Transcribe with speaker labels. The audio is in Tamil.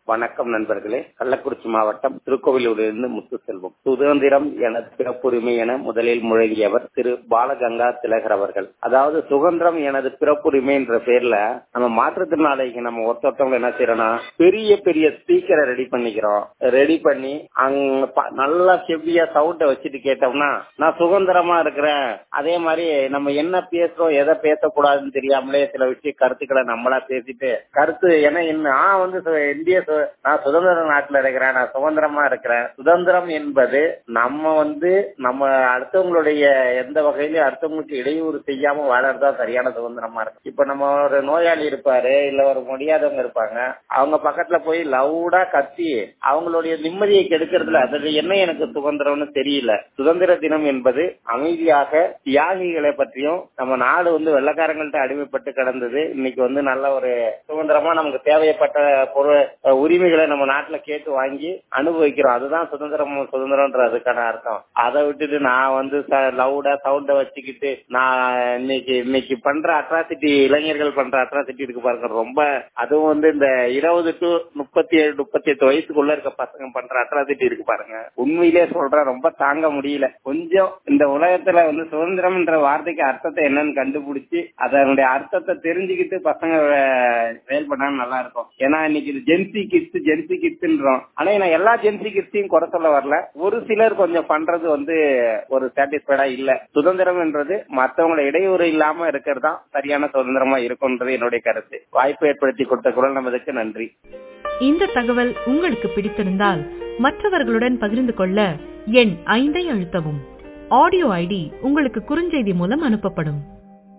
Speaker 1: வணக்கம் நண்பர்களே கள்ளக்குறிச்சி மாவட்டம் திருக்கோவிலூரிலிருந்து முத்துசெல்வம் சுதந்திரம் என பிறப்புரிமை என முதலில் முழங்கியவர் திரு பாலகங்கா திலகர் அவர்கள் அதாவது சுதந்திரம் எனது பிறப்புரிமை என்ற பேர்ல நம்ம மாற்றுத்திறனாளிக்கு நம்ம ஒருத்தவங்க என்ன செய்யறோம்னா பெரிய பெரிய ஸ்பீக்கரை ரெடி பண்ணிக்கிறோம் ரெடி பண்ணி அங்க ப- நல்லா செவ்வியா சவுண்ட வச்சுட்டு கேட்டோம்னா நான் சுதந்திரமா இருக்கிறேன் அதே மாதிரி நம்ம என்ன பேசுறோம் எதை பேசக்கூடாதுன்னு தெரியாமலே சில விஷய கருத்துக்களை நம்மளா பேசிட்டு கருத்து ஏன்னா என்ன நான் வந்து சு- இந்திய சு- நான் சுதந்திர நாட்டுல இருக்கிறேன் நான் சுதந்திரமா இருக்கிறேன் சுதந்திரம் என்பது நம்ம வந்து நம்ம அடுத்தவங்களுடைய எந்த வகையிலும் அடுத்தவங்களுக்கு இடையூறு செய்யாம வாழறதா சரியான சுதந்திரமா இருக்கு இப்ப நம்ம ஒரு நோயாளி இருப்பாரு இல்ல ஒரு முடியாதவங்க இருப்பாங்க அவங்க பக்கத்துல போய் லவுடா கத்தி அவங்களுடைய நிம்மதியை கெடுக்கிறதுல அது என்ன எனக்கு சுதந்திரம்னு தெரியல சுதந்திர தினம் என்பது அமைதியாக தியாகிகளை பற்றியும் நம்ம நாடு வந்து வெள்ளக்காரங்கள்ட்ட அடிமைப்பட்டு கிடந்தது இன்னைக்கு வந்து நல்ல ஒரு சுதந்திரமா நமக்கு தேவைப்பட்ட பொருள் அஹ், உரிமைகளை நம்ம நாட்டுல கேட்டு வாங்கி அனுபவிக்கிறோம் அதுதான் சுதந்திரம் சுதந்திரம்ன்ற அதுக்கான அர்த்தம் அதை விட்டுட்டு நான் வந்து லவுடா சவுண்ட வச்சுக்கிட்டு நான் இன்னைக்கு இன்னைக்கு பண்ற அட்ராசிட்டி இளைஞர்கள் பண்ற அட்ராசிட்டி இருக்கு பாருங்க ரொம்ப அதுவும் வந்து இந்த இருபது டு முப்பத்தி ஏழு முப்பத்தி எட்டு வயசுக்குள்ள இருக்க பசங்க பண்ற அட்ராசிட்டி இருக்கு பாருங்க உண்மையிலே சொல்றேன் ரொம்ப தாங்க முடியல கொஞ்சம் இந்த உலகத்துல வந்து சுதந்திரம்ன்ற வார்த்தைக்கு அர்த்தத்தை என்னன்னு கண்டுபிடிச்சு அதனுடைய அர்த்தத்தை தெரிஞ்சுக்கிட்டு பசங்க வே- செயல் பண்ணா நல்லா இருக்கும் ஏன்னா இன்னைக்கு இது ஜென்சி கிட்ஸ் ஜென்சி கிட்ஸ்ன்றோம் ஆனா நான் எல்லா ஜென்சி கிட்ஸையும் குறை சொல்ல வரல ஒரு சிலர் கொஞ்சம் பண்றது வந்து ஒரு சாட்டிஸ்பைடா இல்ல சுதந்திரம் என்றது மத்தவங்களை இடையூறு இல்லாம இருக்கிறது தான் சரியான சுதந்திரமா இருக்கும்ன்றது என்னுடைய கருத்து வாய்ப்பு ஏற்படுத்தி கொடுத்த குரல் நமதுக்கு நன்றி
Speaker 2: இந்த தகவல் உங்களுக்கு பிடித்திருந்தால் மற்றவர்களுடன் பகிர்ந்து கொள்ள எண் ஐந்தை அழுத்தவும் ஆடியோ ஐடி உங்களுக்கு குறுஞ்செய்தி மூலம் அனுப்பப்படும்